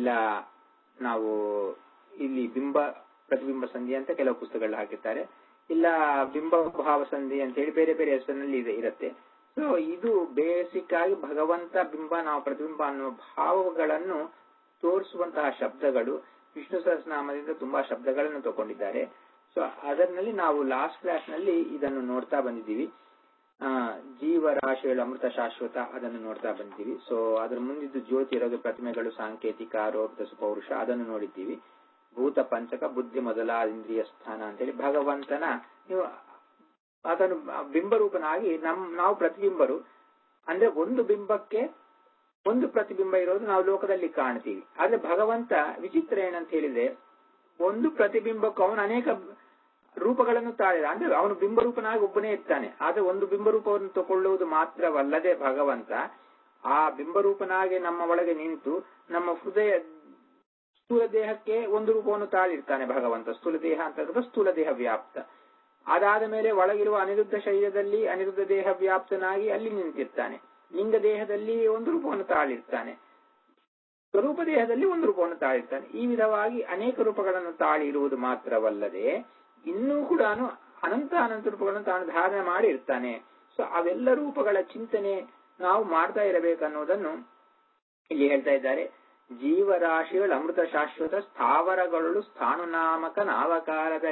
ಇಲ್ಲ ನಾವು ಇಲ್ಲಿ ಬಿಂಬ ಪ್ರತಿಬಿಂಬ ಸಂಧಿ ಅಂತ ಕೆಲವು ಪುಸ್ತಕಗಳು ಹಾಕಿರ್ತಾರೆ ಇಲ್ಲ ಬಿಂಬ ಭಾವ ಸಂಧಿ ಅಂತ ಹೇಳಿ ಬೇರೆ ಬೇರೆ ಹೆಸರಿನಲ್ಲಿ ಇದೆ ಇರುತ್ತೆ ಸೊ ಇದು ಬೇಸಿಕ್ ಆಗಿ ಭಗವಂತ ಬಿಂಬ ನಾವು ಪ್ರತಿಬಿಂಬ ಅನ್ನುವ ಭಾವಗಳನ್ನು ತೋರಿಸುವಂತಹ ಶಬ್ದಗಳು ವಿಷ್ಣು ಸಹಸ್ರನಾಮದಿಂದ ತುಂಬಾ ಶಬ್ದಗಳನ್ನು ತಗೊಂಡಿದ್ದಾರೆ ಸೊ ಅದರಲ್ಲಿ ನಾವು ಲಾಸ್ಟ್ ಕ್ಲಾಸ್ ನಲ್ಲಿ ಇದನ್ನು ನೋಡ್ತಾ ಬಂದಿದ್ದೀವಿ ಆ ಜೀವರಾಶಿಗಳು ಅಮೃತ ಶಾಶ್ವತ ಅದನ್ನು ನೋಡ್ತಾ ಬಂದಿದ್ದೀವಿ ಸೊ ಅದರ ಮುಂದಿದ್ದು ಜ್ಯೋತಿ ಇರೋದು ಪ್ರತಿಮೆಗಳು ಸಾಂಕೇತಿಕ ಆರೋಪ ಪೌರುಷ ಅದನ್ನು ನೋಡಿದ್ದೀವಿ ಭೂತ ಪಂಚಕ ಬುದ್ಧಿ ಮೊದಲಾದ ಇಂದ್ರಿಯ ಸ್ಥಾನ ಅಂತೇಳಿ ಭಗವಂತನ ನೀವು ಅದನ್ನು ಬಿಂಬರೂಪನಾಗಿ ನಮ್ ನಾವು ಪ್ರತಿಬಿಂಬರು ಅಂದ್ರೆ ಒಂದು ಬಿಂಬಕ್ಕೆ ಒಂದು ಪ್ರತಿಬಿಂಬ ಇರೋದು ನಾವು ಲೋಕದಲ್ಲಿ ಕಾಣ್ತೀವಿ ಆದ್ರೆ ಭಗವಂತ ವಿಚಿತ್ರ ಏನಂತ ಹೇಳಿದ್ರೆ ಒಂದು ಪ್ರತಿಬಿಂಬಕ್ಕೂ ಅವನು ಅನೇಕ ರೂಪಗಳನ್ನು ತಾಳಿದ ಅಂದ್ರೆ ಅವನು ಬಿಂಬರೂಪನಾಗಿ ಒಬ್ಬನೇ ಇರ್ತಾನೆ ಆದ್ರೆ ಒಂದು ಬಿಂಬರೂಪವನ್ನು ತಗೊಳ್ಳುವುದು ಮಾತ್ರವಲ್ಲದೆ ಭಗವಂತ ಆ ಬಿಂಬರೂಪನಾಗಿ ನಮ್ಮ ಒಳಗೆ ನಿಂತು ನಮ್ಮ ಹೃದಯ ಸ್ಥೂಲ ದೇಹಕ್ಕೆ ಒಂದು ರೂಪವನ್ನು ತಾಳಿರ್ತಾನೆ ಭಗವಂತ ಸ್ಥೂಲ ದೇಹ ಅಂತ ಸ್ಥೂಲ ದೇಹ ವ್ಯಾಪ್ತ ಅದಾದ ಮೇಲೆ ಒಳಗಿರುವ ಅನಿರುದ್ಧ ಶರೀರದಲ್ಲಿ ಅನಿರುದ್ಧ ದೇಹ ವ್ಯಾಪ್ತನಾಗಿ ಅಲ್ಲಿ ನಿಂತಿರ್ತಾನೆ ಲಿಂಗ ದೇಹದಲ್ಲಿ ಒಂದು ರೂಪವನ್ನು ತಾಳಿರ್ತಾನೆ ಸ್ವರೂಪ ದೇಹದಲ್ಲಿ ಒಂದು ರೂಪವನ್ನು ತಾಳಿರ್ತಾನೆ ಈ ವಿಧವಾಗಿ ಅನೇಕ ರೂಪಗಳನ್ನು ತಾಳಿ ಇರುವುದು ಮಾತ್ರವಲ್ಲದೆ ಇನ್ನೂ ಕೂಡ ಅನಂತ ಅನಂತ ರೂಪಗಳನ್ನು ತಾನು ಧಾರಣೆ ಮಾಡಿ ಇರ್ತಾನೆ ಸೊ ಅವೆಲ್ಲ ರೂಪಗಳ ಚಿಂತನೆ ನಾವು ಮಾಡ್ತಾ ಇರಬೇಕನ್ನೋದನ್ನು ಇಲ್ಲಿ ಹೇಳ್ತಾ ಇದ್ದಾರೆ ಜೀವರಾಶಿಗಳು ಅಮೃತ ಶಾಶ್ವತ ಸ್ಥಾವರಗಳು ಸ್ಥಾನುನಾಮಕ ನಾವಕಾರದ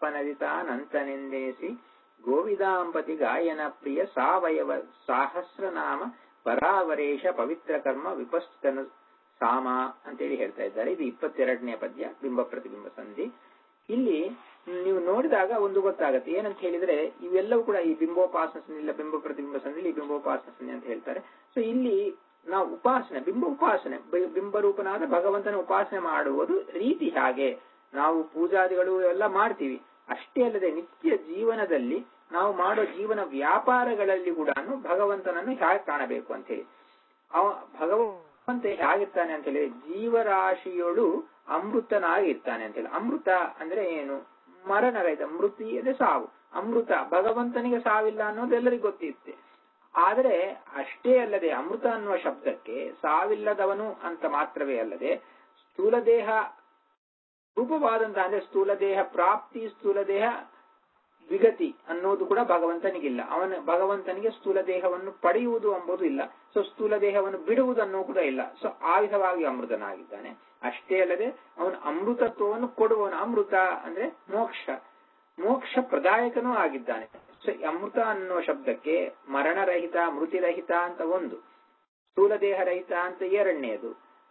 ಲಿಪ್ಪನದಿತಾನಂತನೆಂದೇಸಿ ಗೋವಿದಾಂಪತಿ ಗಾಯನ ಪ್ರಿಯ ಸಾವಯವ ಸಹಸ್ರನಾಮ ಪರಾವರೇಶ ಪವಿತ್ರ ಕರ್ಮ ವಿಪಸ್ತನ ಸಾಮ ಅಂತೇಳಿ ಹೇಳ್ತಾ ಇದ್ದಾರೆ ಇದು ಇಪ್ಪತ್ತೆರಡನೇ ಪದ್ಯ ಬಿಂಬ ಪ್ರತಿಬಿಂಬ ಸಂಧಿ ಇಲ್ಲಿ ನೀವು ನೋಡಿದಾಗ ಒಂದು ಗೊತ್ತಾಗುತ್ತೆ ಏನಂತ ಹೇಳಿದ್ರೆ ಇವೆಲ್ಲವೂ ಕೂಡ ಈ ಬಿಂಬೋಪಾಸನ ಸಂಧಿ ಇಲ್ಲ ಬಿಂಬ ಪ್ರತಿಬಿಂಬ ಸಂಧಿ ಬಿಂಬೋಪಾಸನ ಸಂಧಿ ಅಂತ ಹೇಳ್ತಾರೆ ಸೊ ಇಲ್ಲಿ ನಾವು ಉಪಾಸನೆ ಬಿಂಬ ಉಪಾಸನೆ ಬಿಂಬರೂಪನಾದ ಭಗವಂತನ ಉಪಾಸನೆ ಮಾಡುವುದು ರೀತಿ ಹಾಗೆ ನಾವು ಪೂಜಾದಿಗಳು ಎಲ್ಲ ಮಾಡ್ತೀವಿ ಅಷ್ಟೇ ಅಲ್ಲದೆ ನಿತ್ಯ ಜೀವನದಲ್ಲಿ ನಾವು ಮಾಡೋ ಜೀವನ ವ್ಯಾಪಾರಗಳಲ್ಲಿ ಕೂಡ ಭಗವಂತನನ್ನು ಹೇಗೆ ಕಾಣಬೇಕು ಅಂತ ಹೇಳಿ ಅವ ಭಗವಂತ ಹೇಗಿರ್ತಾನೆ ಅಂತ ಹೇಳಿ ಜೀವರಾಶಿಯೊಳು ಅಮೃತನಾಗಿರ್ತಾನೆ ಅಂತ ಹೇಳಿ ಅಮೃತ ಅಂದ್ರೆ ಏನು ಮರಣ ರಹಿತ ಮೃತಿ ಅಂದ್ರೆ ಸಾವು ಅಮೃತ ಭಗವಂತನಿಗೆ ಸಾವಿಲ್ಲ ಅನ್ನೋದು ಎಲ್ಲರಿಗೂ ಗೊತ್ತಿರುತ್ತೆ ಆದರೆ ಅಷ್ಟೇ ಅಲ್ಲದೆ ಅಮೃತ ಅನ್ನುವ ಶಬ್ದಕ್ಕೆ ಸಾವಿಲ್ಲದವನು ಅಂತ ಮಾತ್ರವೇ ಅಲ್ಲದೆ ಸ್ಥೂಲ ದೇಹ ರೂಪವಾದಂತಹ ಅಂದ್ರೆ ಸ್ಥೂಲ ದೇಹ ಪ್ರಾಪ್ತಿ ಸ್ಥೂಲ ದೇಹ ವಿಗತಿ ಅನ್ನೋದು ಕೂಡ ಭಗವಂತನಿಗಿಲ್ಲ ಅವನ ಭಗವಂತನಿಗೆ ಸ್ಥೂಲ ದೇಹವನ್ನು ಪಡೆಯುವುದು ಎಂಬುದು ಇಲ್ಲ ಸೊ ಸ್ಥೂಲ ದೇಹವನ್ನು ಬಿಡುವುದು ಅನ್ನೋ ಕೂಡ ಇಲ್ಲ ಸೊ ಆ ವಿಧವಾಗಿ ಅಮೃತನಾಗಿದ್ದಾನೆ ಅಷ್ಟೇ ಅಲ್ಲದೆ ಅವನು ಅಮೃತತ್ವವನ್ನು ಕೊಡುವವನು ಅಮೃತ ಅಂದ್ರೆ ಮೋಕ್ಷ ಮೋಕ್ಷ ಪ್ರದಾಯಕನೂ ಆಗಿದ್ದಾನೆ ಸೊ ಅಮೃತ ಅನ್ನೋ ಶಬ್ದಕ್ಕೆ ಮರಣರಹಿತ ಮೃತಿರಹಿತ ಅಂತ ಒಂದು ಸ್ಥೂಲ ದೇಹ ರಹಿತ ಅಂತ ಎರಡನೆಯದು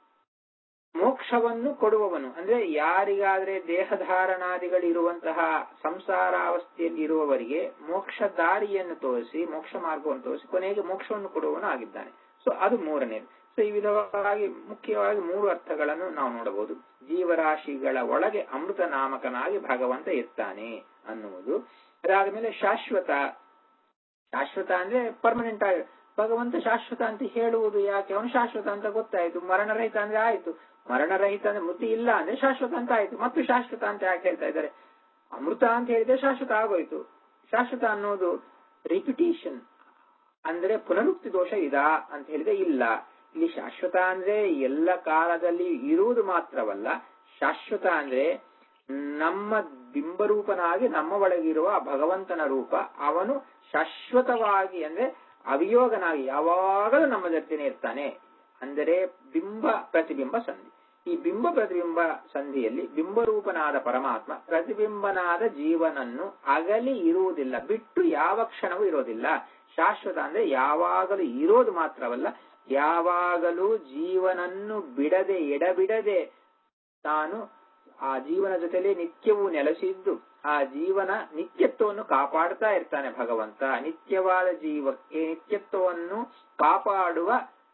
ಮೋಕ್ಷವನ್ನು ಕೊಡುವವನು ಅಂದ್ರೆ ಯಾರಿಗಾದ್ರೆ ದೇಹಧಾರಣಾದಿಗಳಿರುವಂತಹ ಸಂಸಾರಾವಸ್ಥೆಯಲ್ಲಿ ಇರುವವರಿಗೆ ಮೋಕ್ಷ ದಾರಿಯನ್ನು ತೋರಿಸಿ ಮೋಕ್ಷ ಮಾರ್ಗವನ್ನು ತೋರಿಸಿ ಕೊನೆಗೆ ಮೋಕ್ಷವನ್ನು ಕೊಡುವವನು ಆಗಿದ್ದಾನೆ ಸೊ ಅದು ಮೂರನೇದು ಸೊ ಈ ವಿಧವಾಗಿ ಮುಖ್ಯವಾಗಿ ಮೂರು ಅರ್ಥಗಳನ್ನು ನಾವು ನೋಡಬಹುದು ಜೀವರಾಶಿಗಳ ಒಳಗೆ ಅಮೃತ ನಾಮಕನಾಗಿ ಭಗವಂತ ಇರ್ತಾನೆ ಅನ್ನುವುದು ಅದಾದ ಮೇಲೆ ಶಾಶ್ವತ ಶಾಶ್ವತ ಅಂದ್ರೆ ಪರ್ಮನೆಂಟ್ ಆಗಿ ಭಗವಂತ ಶಾಶ್ವತ ಅಂತ ಹೇಳುವುದು ಯಾಕೆ ಅವನು ಶಾಶ್ವತ ಅಂತ ಗೊತ್ತಾಯ್ತು ಮರಣರಹಿತ ಅಂದ್ರೆ ಆಯ್ತು ಮರಣರಹಿತ ಅಂದ್ರೆ ಮೃತಿ ಇಲ್ಲ ಅಂದ್ರೆ ಶಾಶ್ವತ ಅಂತ ಆಯ್ತು ಮತ್ತು ಶಾಶ್ವತ ಅಂತ ಯಾಕೆ ಹೇಳ್ತಾ ಇದ್ದಾರೆ ಅಮೃತ ಅಂತ ಹೇಳಿದ್ರೆ ಶಾಶ್ವತ ಆಗೋಯ್ತು ಶಾಶ್ವತ ಅನ್ನೋದು ರಿಪಿಟೇಷನ್ ಅಂದ್ರೆ ಪುನರುಕ್ತಿ ದೋಷ ಇದಾ ಅಂತ ಹೇಳಿದ್ರೆ ಇಲ್ಲ ಇಲ್ಲಿ ಶಾಶ್ವತ ಅಂದ್ರೆ ಎಲ್ಲ ಕಾಲದಲ್ಲಿ ಇರುವುದು ಮಾತ್ರವಲ್ಲ ಶಾಶ್ವತ ಅಂದ್ರೆ ನಮ್ಮ ಬಿಂಬರೂಪನಾಗಿ ನಮ್ಮ ಒಳಗಿರುವ ಭಗವಂತನ ರೂಪ ಅವನು ಶಾಶ್ವತವಾಗಿ ಅಂದ್ರೆ ಅವಿಯೋಗನಾಗಿ ಯಾವಾಗಲೂ ನಮ್ಮ ಜೊತೆನೆ ಇರ್ತಾನೆ ಅಂದರೆ ಬಿಂಬ ಪ್ರತಿಬಿಂಬ ಸಂಧಿ ಈ ಬಿಂಬ ಪ್ರತಿಬಿಂಬ ಸಂಧಿಯಲ್ಲಿ ಬಿಂಬರೂಪನಾದ ಪರಮಾತ್ಮ ಪ್ರತಿಬಿಂಬನಾದ ಜೀವನನ್ನು ಅಗಲಿ ಇರುವುದಿಲ್ಲ ಬಿಟ್ಟು ಯಾವ ಕ್ಷಣವೂ ಇರೋದಿಲ್ಲ ಶಾಶ್ವತ ಅಂದ್ರೆ ಯಾವಾಗಲೂ ಇರೋದು ಮಾತ್ರವಲ್ಲ ಯಾವಾಗಲೂ ಜೀವನನ್ನು ಬಿಡದೆ ಎಡಬಿಡದೆ ತಾನು ಆ ಜೀವನ ಜೊತೆಲೆ ನಿತ್ಯವೂ ನೆಲೆಸಿದ್ದು ಆ ಜೀವನ ನಿತ್ಯತ್ವವನ್ನು ಕಾಪಾಡ್ತಾ ಇರ್ತಾನೆ ಭಗವಂತ ನಿತ್ಯವಾದ ಜೀವಕ್ಕೆ ನಿತ್ಯತ್ವವನ್ನು ಕಾಪಾಡುವ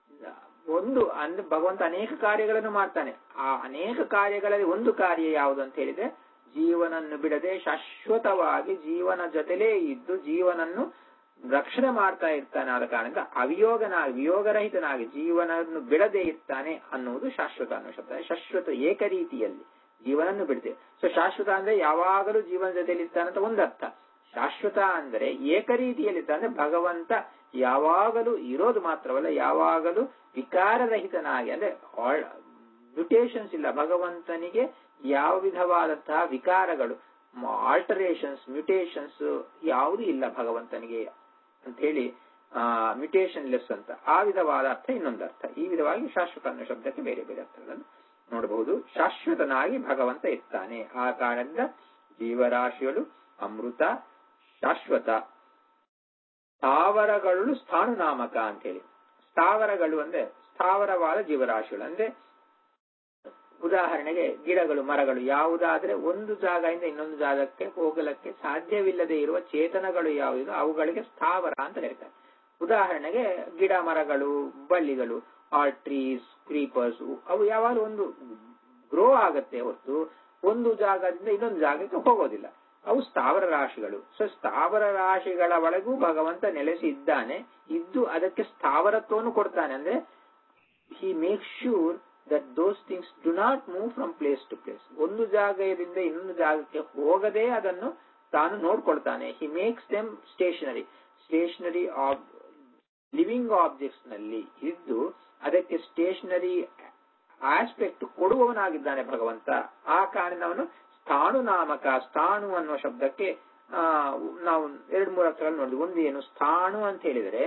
ಒಂದು ಅಂದ್ರೆ ಭಗವಂತ ಅನೇಕ ಕಾರ್ಯಗಳನ್ನು ಮಾಡ್ತಾನೆ ಆ ಅನೇಕ ಕಾರ್ಯಗಳಲ್ಲಿ ಒಂದು ಕಾರ್ಯ ಯಾವುದು ಅಂತ ಹೇಳಿದ್ರೆ ಜೀವನನ್ನು ಬಿಡದೆ ಶಾಶ್ವತವಾಗಿ ಜೀವನ ಜೊತೆಲೇ ಇದ್ದು ಜೀವನನ್ನು ರಕ್ಷಣೆ ಮಾಡ್ತಾ ಇರ್ತಾನೆ ಆದ ಕಾರಣದಿಂದ ಅವಿಯೋಗನಾಗಿ ವಿಯೋಗರಹಿತನಾಗಿ ಜೀವನವನ್ನು ಬಿಡದೆ ಇರ್ತಾನೆ ಅನ್ನುವುದು ಶಾಶ್ವತ ಅನ್ನೋ ಶಬ್ದ ಶಾಶ್ವತ ಏಕರೀತಿಯಲ್ಲಿ ಜೀವನನ್ನು ಬಿಡದೆ ಸೊ ಶಾಶ್ವತ ಅಂದ್ರೆ ಯಾವಾಗಲೂ ಜೀವನ ಜೊತೆಯಲ್ಲಿ ಇರ್ತಾನಂತ ಒಂದರ್ಥ ಶಾಶ್ವತ ಅಂದ್ರೆ ಏಕರೀತಿಯಲ್ಲಿರ್ತಾನೆ ಅಂದ್ರೆ ಭಗವಂತ ಯಾವಾಗಲೂ ಇರೋದು ಮಾತ್ರವಲ್ಲ ಯಾವಾಗಲೂ ವಿಕಾರರಹಿತನಾಗಿ ಅಂದ್ರೆ ಮ್ಯುಟೇಷನ್ಸ್ ಇಲ್ಲ ಭಗವಂತನಿಗೆ ಯಾವ ವಿಧವಾದಂತಹ ವಿಕಾರಗಳು ಆಲ್ಟರೇಷನ್ಸ್ ಮ್ಯುಟೇಷನ್ಸ್ ಯಾವುದೂ ಇಲ್ಲ ಭಗವಂತನಿಗೆ ಅಂತ ಹೇಳಿ ಮ್ಯುಟೇಷನ್ ಲೆಸ್ ಅಂತ ಆ ವಿಧವಾದ ಅರ್ಥ ಇನ್ನೊಂದು ಅರ್ಥ ಈ ವಿಧವಾಗಿ ಶಾಶ್ವತ ಅನ್ನೋ ಶಬ್ದಕ್ಕೆ ಬೇರೆ ಬೇರೆ ಅರ್ಥಗಳನ್ನು ನೋಡಬಹುದು ಶಾಶ್ವತನಾಗಿ ಭಗವಂತ ಇರ್ತಾನೆ ಆ ಕಾರಣದಿಂದ ಜೀವರಾಶಿಗಳು ಅಮೃತ ಶಾಶ್ವತ ಸ್ಥಾವರಗಳು ಸ್ಥಾಣುನಾಮಕ ಅಂತ ಹೇಳಿ ಸ್ಥಾವರಗಳು ಅಂದ್ರೆ ಸ್ಥಾವರವಾದ ಜೀವರಾಶಿಗಳು ಅಂದ್ರೆ ಉದಾಹರಣೆಗೆ ಗಿಡಗಳು ಮರಗಳು ಯಾವುದಾದ್ರೆ ಒಂದು ಜಾಗದಿಂದ ಇನ್ನೊಂದು ಜಾಗಕ್ಕೆ ಹೋಗಲಕ್ಕೆ ಸಾಧ್ಯವಿಲ್ಲದೆ ಇರುವ ಚೇತನಗಳು ಯಾವುದಿದೆ ಅವುಗಳಿಗೆ ಸ್ಥಾವರ ಅಂತ ಹೇಳ್ತಾರೆ ಉದಾಹರಣೆಗೆ ಗಿಡ ಮರಗಳು ಬಳ್ಳಿಗಳು ಆಲ್ ಟ್ರೀಸ್ ಕ್ರೀಪರ್ಸ್ ಅವು ಯಾವಾಗಲೂ ಒಂದು ಗ್ರೋ ಆಗತ್ತೆ ಹೊರತು ಒಂದು ಜಾಗದಿಂದ ಇನ್ನೊಂದು ಜಾಗಕ್ಕೆ ಹೋಗೋದಿಲ್ಲ ಅವು ಸ್ಥಾವರ ರಾಶಿಗಳು ಸೊ ಸ್ಥಾವರ ರಾಶಿಗಳ ಒಳಗೂ ಭಗವಂತ ನೆಲೆಸಿ ಇದ್ದಾನೆ ಇದ್ದು ಅದಕ್ಕೆ ಸ್ಥಾವರತ್ವವನ್ನು ಕೊಡ್ತಾನೆ ಅಂದ್ರೆ he make sure that those things do not move from place to place ಒಂದು ಜಾಗದಿಂದ ಇನ್ನೊಂದು ಜಾಗಕ್ಕೆ ಹೋಗದೆ ಅದನ್ನು ತಾನು ನೋಡ್ಕೊಳ್ತಾನೆ he makes them stationary stationary ಆಬ್ ಲಿವಿಂಗ್ ಆಬ್ಜೆಕ್ಟ್ಸ್ ನಲ್ಲಿ ಇದ್ದು ಅದಕ್ಕೆ ಸ್ಟೇಷನರಿ ಆಸ್ಪೆಕ್ಟ್ ಕೊಡುವವನಾಗಿದ್ದಾನೆ ಭಗವಂತ ಆ ಕಾರಣ ಅವನು ಸ್ಥಾಣು ನಾಮಕ ಸ್ಥಾಣು ಅನ್ನುವ ಶಬ್ದಕ್ಕೆ ಆ ನಾವು ಎರಡು ಮೂರು ಅರ್ಥಗಳು ನೋಡಿದ್ವಿ ಒಂದು ಏನು ಸ್ಥಾಣು ಅಂತ ಹೇಳಿದರೆ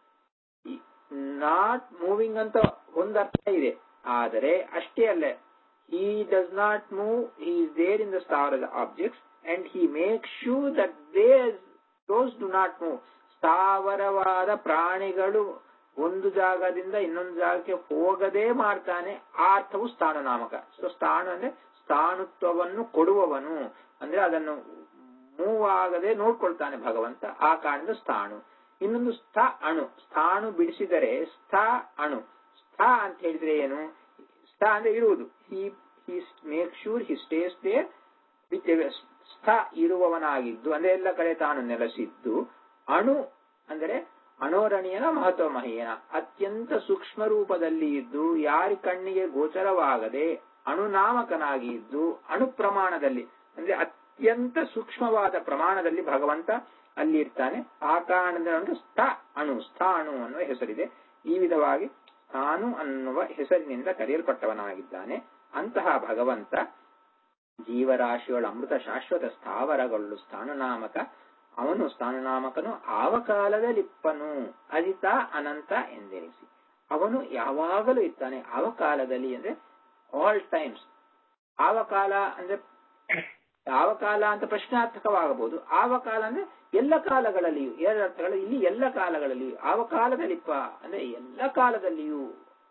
ನಾಟ್ ಮೂವಿಂಗ್ ಅಂತ ಒಂದು ಅರ್ಥ ಇದೆ ಆದರೆ ಅಷ್ಟೇ ಅಲ್ಲ he does not move he is there in the ಸ್ಥಾವರದ objects and he make sure that they those do not move ಸ್ಥಾವರವಾದ ಪ್ರಾಣಿಗಳು ಒಂದು ಜಾಗದಿಂದ ಇನ್ನೊಂದು ಜಾಗಕ್ಕೆ ಹೋಗದೆ ಮಾಡ್ತಾನೆ ಆ ಅರ್ಥವು ಸ್ಥಾನ ನಾಮಕ ಸೊ ಸ್ಥಾನ ಅಂದ್ರೆ ಸ್ಥಾಣುತ್ವವನ್ನು ಕೊಡುವವನು ಅಂದ್ರೆ ಅದನ್ನು ಮೂವ್ ಆಗದೆ ನೋಡ್ಕೊಳ್ತಾನೆ ಭಗವಂತ ಆ ಕಾರಣದ ಸ್ಥಾಣು ಇನ್ನೊಂದು ಸ್ಥ ಅಣು ಸ್ಥಾಣು ಬಿಡಿಸಿದರೆ ಸ್ಥ ಅಣು ಸ್ಥ ಅಂತ ಹೇಳಿದ್ರೆ ಏನು ಸ್ಥ ಅಂದ್ರೆ ಇರುವುದು he he make sure he stays there with ಸ್ಥ ಇರುವವನಾಗಿದ್ದು ಅಂದ್ರೆ ಎಲ್ಲ ಕಡೆ ತಾನು ನೆಲೆಸಿದ್ದು ಅಣು ಅಂದರೆ ಅಣೋರಣೀಯನ ಮಹತ್ವ ಮಹೀಯನ ಅತ್ಯಂತ ಸೂಕ್ಷ್ಮ ರೂಪದಲ್ಲಿ ಇದ್ದು ಯಾರಿ ಕಣ್ಣಿಗೆ ಗೋಚರವಾಗದೆ ಅಣುನಾಮಕನಾಗಿ ಇದ್ದು ಅಣು ಪ್ರಮಾಣದಲ್ಲಿ ಅಂದ್ರೆ ಅತ್ಯಂತ ಸೂಕ್ಷ್ಮವಾದ ಪ್ರಮಾಣದಲ್ಲಿ ಭಗವಂತ ಅಲ್ಲಿ ಇರ್ತಾನೆ ಆ ಕಾರಣದಿಂದ ಸ್ಥ ಅಣು ಸ್ಥ ಅಣು ಅನ್ನುವ ಹೆಸರಿದೆ ಈ ವಿಧವಾಗಿ ತಾನು ಅನ್ನುವ ಹೆಸರಿನಿಂದ ಕರೆಯಲ್ಪಟ್ಟವನಾಗಿದ್ದಾನೆ ಅಂತಹ ಭಗವಂತ ಜೀವರಾಶಿಗಳ ಅಮೃತ ಶಾಶ್ವತ ಸ್ಥಾವರಗಳು ಸ್ಥಾನನಾಮಕ ಅವನು ಸ್ಥಾನನಾಮಕನು ಆವಕಾಲದಲ್ಲಿಪ್ಪನು ಅದಿತ ಅನಂತ ಎಂದೆನಿಸಿ ಅವನು ಯಾವಾಗಲೂ ಇರ್ತಾನೆ ಆವಕಾಲದಲ್ಲಿ ಅಂದ್ರೆ ಆಲ್ ಟೈಮ್ಸ್ ಆವಕಾಲ ಅಂದ್ರೆ ಯಾವ ಕಾಲ ಅಂತ ಪ್ರಶ್ನಾರ್ಥಕವಾಗಬಹುದು ಆವ ಕಾಲ ಅಂದ್ರೆ ಎಲ್ಲ ಕಾಲಗಳಲ್ಲಿಯೂ ಎರಡು ಅರ್ಥಗಳು ಇಲ್ಲಿ ಎಲ್ಲ ಕಾಲಗಳಲ್ಲಿಯೂ ಆವ ಕಾಲದಲ್ಲಿಪ್ಪ ಅಂದ್ರೆ ಎಲ್ಲ ಕಾಲದಲ್ಲಿಯೂ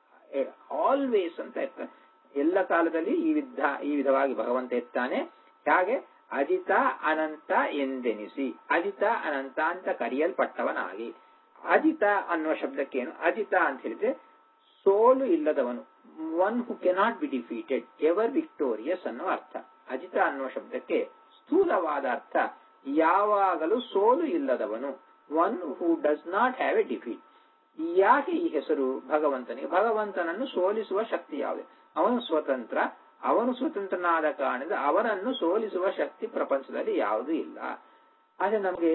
ಆಲ್ವೇಸ್ ಅಂತ ಇರ್ತಾರೆ ಎಲ್ಲ ಕಾಲದಲ್ಲಿ ಈ ವಿಧ ಈ ವಿಧವಾಗಿ ಭಗವಂತ ಇರ್ತಾನೆ ಹಾಗೆ ಅಜಿತ ಅನಂತ ಎಂದೆನಿಸಿ ಅಜಿತ ಅನಂತ ಅಂತ ಕರೆಯಲ್ಪಟ್ಟವನಾಗಿ ಅಜಿತ ಅನ್ನುವ ಶಬ್ದಕ್ಕೇನು ಅಜಿತ ಅಂತ ಹೇಳಿದ್ರೆ ಸೋಲು ಇಲ್ಲದವನು one who cannot be defeated ever victorious ಅನ್ನೋ ಅರ್ಥ ಅಜಿತ ಅನ್ನುವ ಶಬ್ದಕ್ಕೆ ಸ್ಥೂಲವಾದ ಅರ್ಥ ಯಾವಾಗಲೂ ಸೋಲು ಇಲ್ಲದವನು one who does not have a defeat ಯಾಕೆ ಈ ಹೆಸರು ಭಗವಂತನಿಗೆ ಭಗವಂತನನ್ನು ಸೋಲಿಸುವ ಶಕ್ತಿ ಯಾವುದು ಅವನು ಸ್ವತಂತ್ರ ಅವನು ಸ್ವತಂತ್ರನಾದ ಕಾರಣದಿಂದ ಅವನನ್ನು ಸೋಲಿಸುವ ಶಕ್ತಿ ಪ್ರಪಂಚದಲ್ಲಿ ಯಾವುದೂ ಇಲ್ಲ ಆದ್ರೆ ನಮಗೆ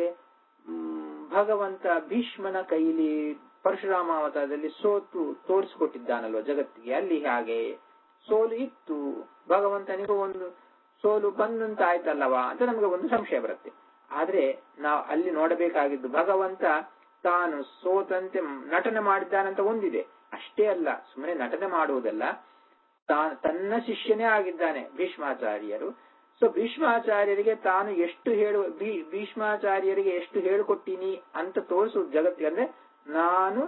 ಭಗವಂತ ಭೀಷ್ಮನ ಕೈಲಿ ಪರಶುರಾಮ ಅವತಾರದಲ್ಲಿ ಸೋತು ತೋರಿಸಿಕೊಟ್ಟಿದ್ದಾನಲ್ವ ಜಗತ್ತಿಗೆ ಅಲ್ಲಿ ಹಾಗೆ ಸೋಲು ಇತ್ತು ಭಗವಂತನಿಗೂ ಒಂದು ಸೋಲು ಬಂದಂತ ಆಯ್ತಲ್ಲವಾ ಅಂತ ನಮಗೆ ಒಂದು ಸಂಶಯ ಬರುತ್ತೆ ಆದ್ರೆ ನಾವು ಅಲ್ಲಿ ನೋಡಬೇಕಾಗಿದ್ದು ಭಗವಂತ ತಾನು ಸೋತಂತೆ ನಟನೆ ಮಾಡಿದ್ದಾನಂತ ಒಂದಿದೆ ಅಷ್ಟೇ ಅಲ್ಲ ಸುಮ್ಮನೆ ನಟನೆ ಮಾಡುವುದಲ್ಲ ತನ್ನ ಶಿಷ್ಯನೇ ಆಗಿದ್ದಾನೆ ಭೀಷ್ಮಾಚಾರ್ಯರು ಸೊ ಭೀಷ್ಮಾಚಾರ್ಯರಿಗೆ ತಾನು ಎಷ್ಟು ಹೇಳು ಭೀಷ್ಮಾಚಾರ್ಯರಿಗೆ ಎಷ್ಟು ಹೇಳಿಕೊಟ್ಟಿನಿ ಅಂತ ತೋರಿಸುವುದು ಜಗತ್ತಿಗೆ ಅಂದ್ರೆ ನಾನು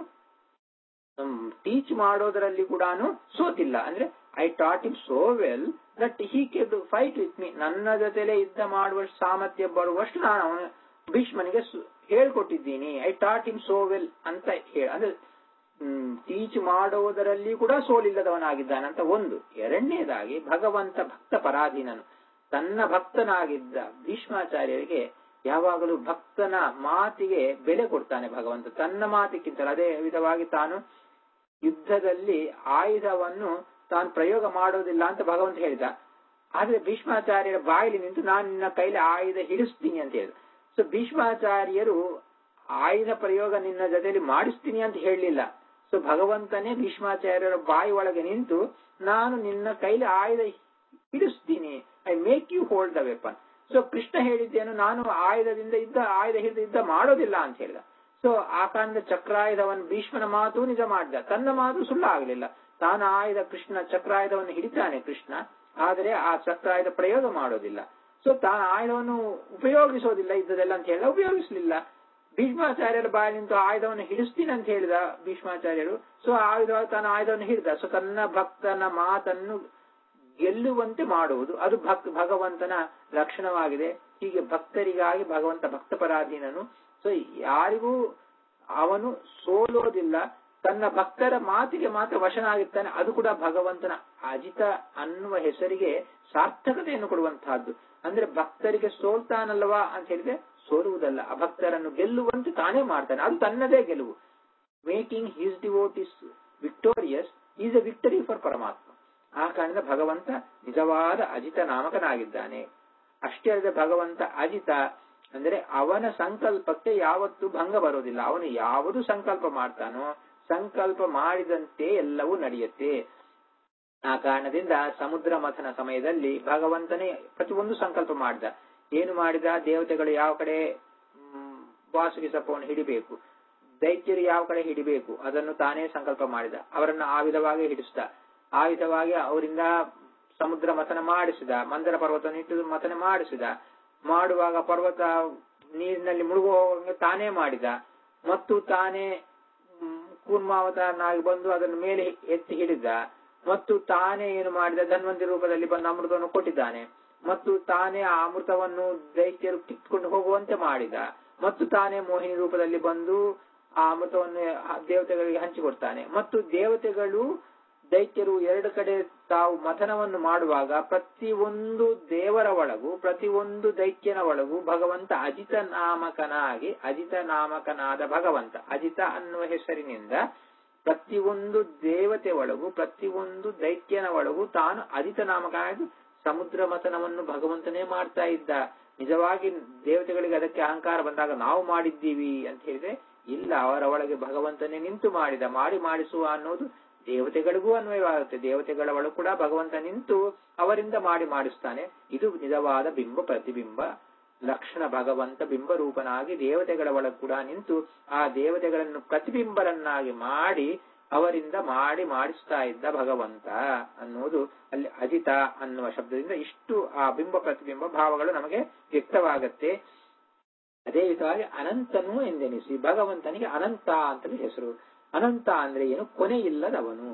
ಟೀಚ್ ಮಾಡೋದರಲ್ಲಿ ಕೂಡ ಸೋತಿಲ್ಲ ಅಂದ್ರೆ I taught him so well that he could fight with me ನನ್ನ ಜೊತೆಲೆ ಯುದ್ಧ ಮಾಡುವಷ್ಟು ಸಾಮರ್ಥ್ಯ ಬರುವಷ್ಟು ನಾನು ಅವನು ಭೀಷ್ಮನಿಗೆ ಹೇಳ್ಕೊಟ್ಟಿದ್ದೀನಿ I taught him so well ಅಂತ ಹೇಳ ಅಂದ್ರೆ ಟೀಚ್ ಮಾಡುವುದರಲ್ಲಿ ಕೂಡ ಸೋಲಿಲ್ಲದವನಾಗಿದ್ದಾನಂತ ಒಂದು ಎರಡನೇದಾಗಿ ಭಗವಂತ ಭಕ್ತ ಪರಾಧೀನನು ತನ್ನ ಭಕ್ತನಾಗಿದ್ದ ಭೀಷ್ಮಾಚಾರ್ಯರಿಗೆ ಯಾವಾಗಲೂ ಭಕ್ತನ ಮಾತಿಗೆ ಬೆಲೆ ಕೊಡ್ತಾನೆ ಭಗವಂತ ತನ್ನ ಮಾತಿಗಿಂತಲೂ ಅದೇ ವಿಧವಾಗಿ ತಾನು ಯುದ್ಧದಲ್ಲಿ ಆಯುಧವನ್ನು ತಾನು ಪ್ರಯೋಗ ಮಾಡೋದಿಲ್ಲ ಅಂತ ಭಗವಂತ ಹೇಳಿದ ಆದ್ರೆ ಭೀಷ್ಮಾಚಾರ್ಯರ ಬಾಯಲ್ಲಿ ನಿಂತು ನಾನು ನಿನ್ನ ಕೈಲಿ ಆಯುಧ ಹಿಡಿಸ್ತೀನಿ ಅಂತ ಹೇಳಿದ ಸೊ ಭೀಷ್ಮಾಚಾರ್ಯರು ಆಯುಧ ಪ್ರಯೋಗ ನಿನ್ನ ಜೊತೆಯಲ್ಲಿ ಮಾಡಿಸ್ತೀನಿ ಅಂತ ಹೇಳಲಿಲ್ಲ ಸೊ ಸೊ ಭಗವಂತನೇ ಭೀಷ್ಮಾಚಾರ್ಯರ ಬಾಯಿ ಒಳಗೆ ನಿಂತು ನಾನು ನಿನ್ನ ಕೈಲಿ ಆಯುಧ ಹಿಡಿಸ್ತೀನಿ I make you hold the weapon so Krishna ಹೇಳಿದ್ದೇನು ನಾನು ಆಯುಧದಿಂದ ಇದ್ದ ಆಯುಧ ಹಿಡಿದು ಯುದ್ಧ ಮಾಡೋದಿಲ್ಲ ಅಂತ ಹೇಳಿದ ಸೊ ಆ ಕಾರಣದ ಚಕ್ರಾಯುಧವನ್ನು ಭೀಷ್ಮನ ಮಾತು ನಿಜ ಮಾಡಿದ ತನ್ನ ಮಾತು ಸುಳ್ಳು ಆಗಲಿಲ್ಲ ತಾನು ಆಯುಧ ಕೃಷ್ಣ ಚಕ್ರಾಯುಧವನ್ನು ಹಿಡಿತಾನೆ ಕೃಷ್ಣ ಆದರೆ ಆ ಚಕ್ರಾಯುಧ ಪ್ರಯೋಗ ಮಾಡೋದಿಲ್ಲ ಸೊ ತಾನು ಆಯುಧವನ್ನು ಉಪಯೋಗಿಸೋದಿಲ್ಲ ಇದ್ದದೆಲ್ಲ ಅಂತ ಹೇಳಿದ ಉಪಯೋಗಿಸಲಿಲ್ಲ ಭೀಷ್ಮಾಚಾರ್ಯರ ಬಾಯಿ ನಿಂತು ಆಯುಧವನ್ನು ಹಿಡಿಸ್ತೀನಿ ಅಂತ ಹೇಳಿದ ಭೀಷ್ಮಾಚಾರ್ಯರು ಸೊ ಆಯುಧ ತಾನು ಆಯುಧವನ್ನು ಹಿಡಿದ ಸೊ ತನ್ನ ಭಕ್ತನ ಮಾತನ್ನು ಗೆಲ್ಲುವಂತೆ ಮಾಡುವುದು ಅದು ಭಕ್ ಭಗವಂತನ ಲಕ್ಷಣವಾಗಿದೆ ಹೀಗೆ ಭಕ್ತರಿಗಾಗಿ ಭಗವಂತ ಭಕ್ತ ಪರಾಧೀನನು ಸೊ ಯಾರಿಗೂ ಅವನು ಸೋಲೋದಿಲ್ಲ ತನ್ನ ಭಕ್ತರ ಮಾತಿಗೆ ಮಾತ್ರ ವಶನಾಗಿರ್ತಾನೆ ಅದು ಕೂಡ ಭಗವಂತನ ಅಜಿತ ಅನ್ನುವ ಹೆಸರಿಗೆ ಸಾರ್ಥಕತೆಯನ್ನು ಕೊಡುವಂತಹದ್ದು ಅಂದ್ರೆ ಭಕ್ತರಿಗೆ ಸೋಲ್ತಾನಲ್ವಾ ಅಂತ ಹೇಳಿದ್ರೆ ಸೋಲುವುದಲ್ಲ ಅಭಕ್ತರನ್ನು ಗೆಲ್ಲುವಂತೆ ತಾನೇ ಮಾಡ್ತಾನೆ ಅದು ತನ್ನದೇ ಗೆಲುವು making his devotees victorious is a victory for ಪರಮಾತ್ಮ ಆ ಕಾರಣದ ಭಗವಂತ ನಿಜವಾದ ಅಜಿತ ನಾಮಕನಾಗಿದ್ದಾನೆ ಅಷ್ಟೇ ಅಲ್ಲದೆ ಭಗವಂತ ಅಜಿತ ಅಂದ್ರೆ ಅವನ ಸಂಕಲ್ಪಕ್ಕೆ ಯಾವತ್ತೂ ಭಂಗ ಬರೋದಿಲ್ಲ ಅವನು ಯಾವುದು ಸಂಕಲ್ಪ ಮಾಡ್ತಾನೋ ಸಂಕಲ್ಪ ಮಾಡಿದಂತೆ ಎಲ್ಲವೂ ನಡೆಯುತ್ತೆ ಆ ಕಾರಣದಿಂದ ಸಮುದ್ರ ಮಥನ ಸಮಯದಲ್ಲಿ ಭಗವಂತನೇ ಪ್ರತಿಯೊಂದು ಸಂಕಲ್ಪ ಮಾಡಿದ ಏನು ಮಾಡಿದ ದೇವತೆಗಳು ಯಾವ ಕಡೆ ವಾಸುಕಿ ಸರ್ಪವನ್ನು ಹಿಡಿಬೇಕು ದೈತ್ಯರು ಯಾವ ಕಡೆ ಹಿಡಿಬೇಕು ಅದನ್ನು ತಾನೇ ಸಂಕಲ್ಪ ಮಾಡಿದ ಅವರನ್ನ ಆ ವಿಧವಾಗಿ ಹಿಡಿಸಿದ ಆ ವಿಧವಾಗಿ ಅವರಿಂದ ಸಮುದ್ರ ಮಥನ ಮಾಡಿಸಿದ ಮಂದರ ಪರ್ವತವನ್ನು ಇಟ್ಟು ಮಥನ ಮಾಡಿಸಿದ ಮಾಡುವಾಗ ಪರ್ವತ ನೀರಿನಲ್ಲಿ ಮುಳುಗುವ ತಾನೇ ಮಾಡಿದ ಮತ್ತು ತಾನೇ ಕೂರ್ಮಾವತಾರನಾಗಿ ಬಂದು ಅದನ್ನು ಮೇಲೆ ಎತ್ತಿ ಹಿಡಿದ ಮತ್ತು ತಾನೇ ಏನು ಮಾಡಿದ ಧನ್ವಂತಿ ರೂಪದಲ್ಲಿ ಬಂದು ಅಮೃತವನ್ನು ಕೊಟ್ಟಿದ್ದಾನೆ ಮತ್ತು ತಾನೇ ಆ ಅಮೃತವನ್ನು ದೈತ್ಯರು ಕಿತ್ಕೊಂಡು ಹೋಗುವಂತೆ ಮಾಡಿದ ಮತ್ತು ತಾನೇ ಮೋಹಿನಿ ರೂಪದಲ್ಲಿ ಬಂದು ಆ ಅಮೃತವನ್ನು ದೇವತೆಗಳಿಗೆ ಹಂಚಿಕೊಡ್ತಾನೆ ಮತ್ತು ದೇವತೆಗಳು ದೈತ್ಯರು ಎರಡು ಕಡೆ ತಾವು ಮಥನವನ್ನು ಮಾಡುವಾಗ ಪ್ರತಿಯೊಂದು ದೇವರ ಒಳಗೂ ಪ್ರತಿಯೊಂದು ದೈತ್ಯನ ಒಳಗೂ ಭಗವಂತ ಅಜಿತ ನಾಮಕನಾಗಿ ಅಜಿತ ನಾಮಕನಾದ ಭಗವಂತ ಅಜಿತ ಅನ್ನುವ ಹೆಸರಿನಿಂದ ಪ್ರತಿಯೊಂದು ದೇವತೆ ಒಳಗೂ ಪ್ರತಿಯೊಂದು ದೈತ್ಯನ ಒಳಗೂ ತಾನು ಅಜಿತ ನಾಮಕನಾಗಿ ಸಮುದ್ರ ಮಥನವನ್ನು ಭಗವಂತನೇ ಮಾಡ್ತಾ ಇದ್ದ ನಿಜವಾಗಿ ದೇವತೆಗಳಿಗೆ ಅದಕ್ಕೆ ಅಹಂಕಾರ ಬಂದಾಗ ನಾವು ಮಾಡಿದ್ದೀವಿ ಅಂತ ಹೇಳಿದ್ರೆ ಇಲ್ಲ ಅವರ ಒಳಗೆ ಭಗವಂತನೇ ನಿಂತು ಮಾಡಿದ ಮಾಡಿ ಮಾಡಿಸುವ ಅನ್ನೋದು ದೇವತೆಗಳಿಗೂ ಅನ್ವಯವಾಗುತ್ತೆ ದೇವತೆಗಳ ಒಳಗೂ ಕೂಡ ಭಗವಂತ ನಿಂತು ಅವರಿಂದ ಮಾಡಿ ಮಾಡಿಸ್ತಾನೆ ಇದು ನಿಜವಾದ ಬಿಂಬ ಪ್ರತಿಬಿಂಬ ಲಕ್ಷಣ ಭಗವಂತ ಬಿಂಬ ರೂಪನಾಗಿ ದೇವತೆಗಳ ಒಳಗೆ ಕೂಡ ನಿಂತು ಆ ದೇವತೆಗಳನ್ನು ಪ್ರತಿಬಿಂಬರನ್ನಾಗಿ ಮಾಡಿ ಅವರಿಂದ ಮಾಡಿ ಮಾಡಿಸ್ತಾ ಇದ್ದ ಭಗವಂತ ಅನ್ನುವುದು ಅಲ್ಲಿ ಅಜಿತ ಅನ್ನುವ ಶಬ್ದದಿಂದ ಇಷ್ಟು ಆ ಬಿಂಬ ಪ್ರತಿಬಿಂಬ ಭಾವಗಳು ನಮಗೆ ವ್ಯಕ್ತವಾಗತ್ತೆ ಅದೇ ವಿಧವಾಗಿ ಅನಂತನೂ ಎಂದೆನಿಸಿ ಭಗವಂತನಿಗೆ ಅನಂತ ಅಂತಲೇ ಹೆಸರು ಅನಂತ ಅಂದ್ರೆ ಏನು ಕೊನೆ ಇಲ್ಲದವನು